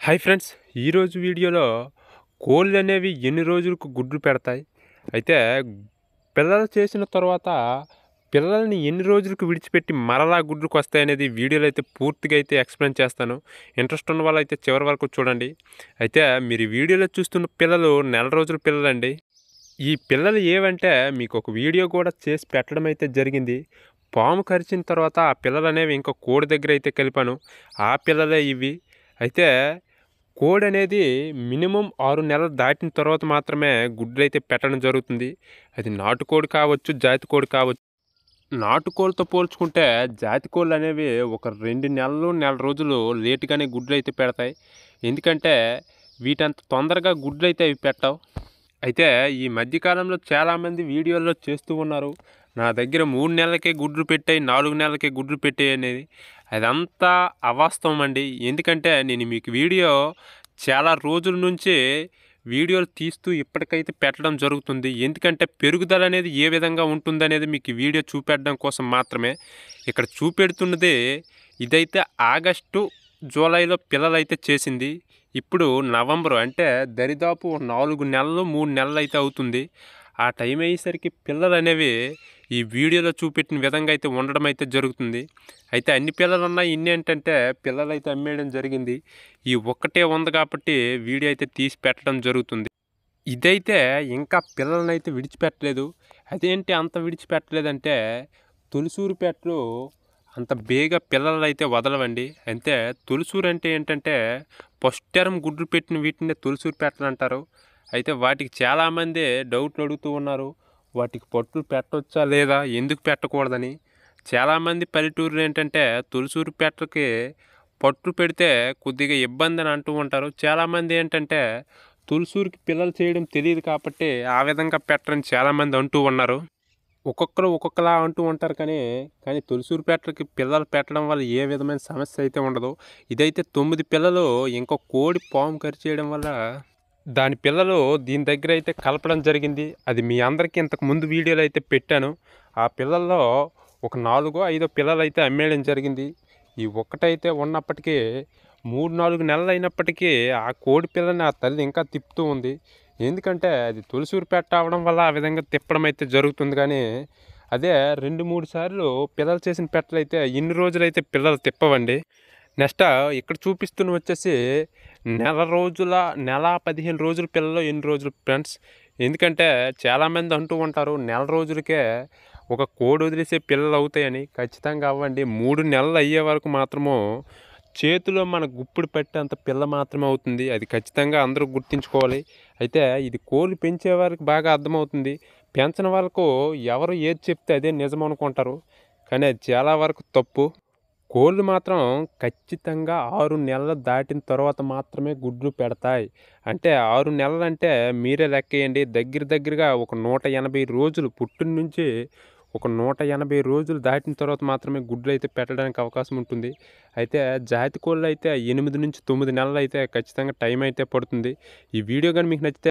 hi friends ఈరోజు వీడియోలో కోళ్ళు అనేవి ఎన్ని రోజులకు గుడ్లు పెడతాయి అయితే పిల్లలు చేసిన తర్వాత పిల్లల్ని ఎన్ని రోజులకు విడిచిపెట్టి మరలా గుడ్లకు వస్తాయి అనేది వీడియోలో అయితే పూర్తిగా అయితే ఎక్స్ప్లెయిన్ చేస్తాను ఇంట్రెస్ట్ ఉన్న వాళ్ళు అయితే చివరి వరకు చూడండి అయితే మీరు ఈ వీడియోలో చూస్తున్న పిల్లలు నెల రోజుల పిల్లలండి ఈ పిల్లలు ఏవంటే మీకు ఒక వీడియో కూడా చేసి పెట్టడం అయితే జరిగింది పాము కరిచిన తర్వాత ఆ పిల్లలు అనేవి ఇంకా కోడి దగ్గర అయితే కలిపాను ఆ పిల్లలే ఇవి అయితే కోడి అనేది మినిమం ఆరు నెలలు దాటిన తర్వాత మాత్రమే గుడ్లు అయితే పెట్టడం జరుగుతుంది అది నాటుకోడి కావచ్చు జాతి కోడి కావచ్చు నాటుకోడితో పోల్చుకుంటే జాతి కోళ్ళు అనేవి ఒక రెండు నెలలు నెల రోజులు లేటుగానే గుడ్లు అయితే పెడతాయి ఎందుకంటే వీటంత తొందరగా గుడ్లు అయితే అవి పెట్టవు అయితే ఈ మధ్యకాలంలో చాలామంది వీడియోల్లో చేస్తూ ఉన్నారు నా దగ్గర మూడు నెలలకే గుడ్లు పెట్టాయి నాలుగు నెలలకే గుడ్లు పెట్టాయి అనేది అదంతా అవాస్తవం అండి ఎందుకంటే నేను మీకు వీడియో చాలా రోజుల నుంచి వీడియోలు తీస్తూ ఇప్పటికైతే పెట్టడం జరుగుతుంది ఎందుకంటే పెరుగుదల అనేది ఏ విధంగా ఉంటుందనేది మీకు ఈ వీడియో చూపెట్టడం కోసం మాత్రమే ఇక్కడ చూపెడుతున్నది ఇదైతే ఆగస్టు జూలైలో పిల్లలైతే చేసింది ఇప్పుడు నవంబర్ అంటే దరిదాపు నాలుగు నెలలు మూడు నెలలు అయితే అవుతుంది ఆ టైం అయ్యేసరికి పిల్లలు అనేవి ఈ వీడియోలో చూపెట్టిన విధంగా అయితే ఉండడం అయితే జరుగుతుంది అయితే అన్ని పిల్లలు ఉన్నాయి ఇన్ని ఏంటంటే పిల్లలు అయితే అమ్మేయడం జరిగింది ఈ ఒక్కటే ఉంది కాబట్టి వీడియో అయితే తీసి పెట్టడం జరుగుతుంది ఇదైతే ఇంకా పిల్లల్ని అయితే విడిచిపెట్టలేదు అదేంటి అంత విడిచిపెట్టలేదంటే తొలిసూరుపేటలో అంత బేగా పిల్లలు అయితే వదలవండి అంటే తొలిసూరు అంటే ఏంటంటే ఫస్ట్ టర్మ్ గుడ్లు పెట్టిన వీటిని తొలిసూరు పెట్టలు అంటారు అయితే వాటికి చాలామంది డౌట్లు అడుగుతూ ఉన్నారు వాటికి పట్టులు పెట్టవచ్చా లేదా ఎందుకు పెట్టకూడదని చాలామంది పల్లెటూరులో ఏంటంటే తొలిసూరు పెట్టలకి పట్టు పెడితే కొద్దిగా ఇబ్బంది అని అంటూ ఉంటారు చాలామంది ఏంటంటే తొలిసూరుకి పిల్లలు చేయడం తెలియదు కాబట్టి ఆ విధంగా పెట్టరని చాలామంది అంటూ ఉన్నారు ఒక్కొక్కరు ఒక్కొక్కలా అంటూ ఉంటారు కానీ కానీ తొలిసూరు పెట్టలకి పిల్లలు పెట్టడం వల్ల ఏ విధమైన సమస్య అయితే ఉండదు ఇదైతే తొమ్మిది పిల్లలు ఇంకో కోడి పాము కరిచేయడం వల్ల దాని పిల్లలు దీని దగ్గర అయితే కలపడం జరిగింది అది మీ అందరికీ ఇంతకు ముందు వీడియోలో అయితే పెట్టాను ఆ పిల్లల్లో ఒక నాలుగో ఐదో పిల్లలు అయితే అమ్మేయడం జరిగింది ఈ ఒక్కటైతే ఉన్నప్పటికీ మూడు నాలుగు నెలలు అయినప్పటికీ ఆ కోడి పిల్లని ఆ తల్లి ఇంకా తిప్పుతూ ఉంది ఎందుకంటే అది తొలిసూరు పెట్ట అవడం వల్ల ఆ విధంగా తిప్పడం అయితే జరుగుతుంది కానీ అదే రెండు మూడు సార్లు పిల్లలు చేసిన పెట్టలైతే ఇన్ని రోజులైతే పిల్లలు తిప్పవండి నెక్స్ట్ ఇక్కడ చూపిస్తున్న వచ్చేసి నెల రోజుల నెల పదిహేను రోజుల పిల్లలు ఎన్ని రోజులు ఫ్రెండ్స్ ఎందుకంటే చాలామంది అంటూ ఉంటారు నెల రోజులకే ఒక కోడి వదిలేసే పిల్లలు అవుతాయని ఖచ్చితంగా అవ్వండి మూడు నెలలు అయ్యే వరకు మాత్రము చేతిలో మన గుప్పుడు పెట్టేంత పిల్ల మాత్రమే అవుతుంది అది ఖచ్చితంగా అందరూ గుర్తుంచుకోవాలి అయితే ఇది కోళ్ళు పెంచే వారికి బాగా అర్థమవుతుంది పెంచని వాళ్ళకు ఎవరు ఏది చెప్తే అదే నిజం అనుకుంటారు కానీ అది చాలా వరకు తప్పు కోళ్ళు మాత్రం ఖచ్చితంగా ఆరు నెలలు దాటిన తర్వాత మాత్రమే గుడ్లు పెడతాయి అంటే ఆరు నెలలు అంటే మీరే లెక్కేయండి దగ్గర దగ్గరగా ఒక నూట ఎనభై రోజులు పుట్టిన నుంచి ఒక నూట ఎనభై రోజులు దాటిన తర్వాత మాత్రమే గుడ్లు అయితే పెట్టడానికి అవకాశం ఉంటుంది అయితే జాతి కోళ్ళు అయితే ఎనిమిది నుంచి తొమ్మిది నెలలు అయితే ఖచ్చితంగా టైం అయితే పడుతుంది ఈ వీడియో కానీ మీకు నచ్చితే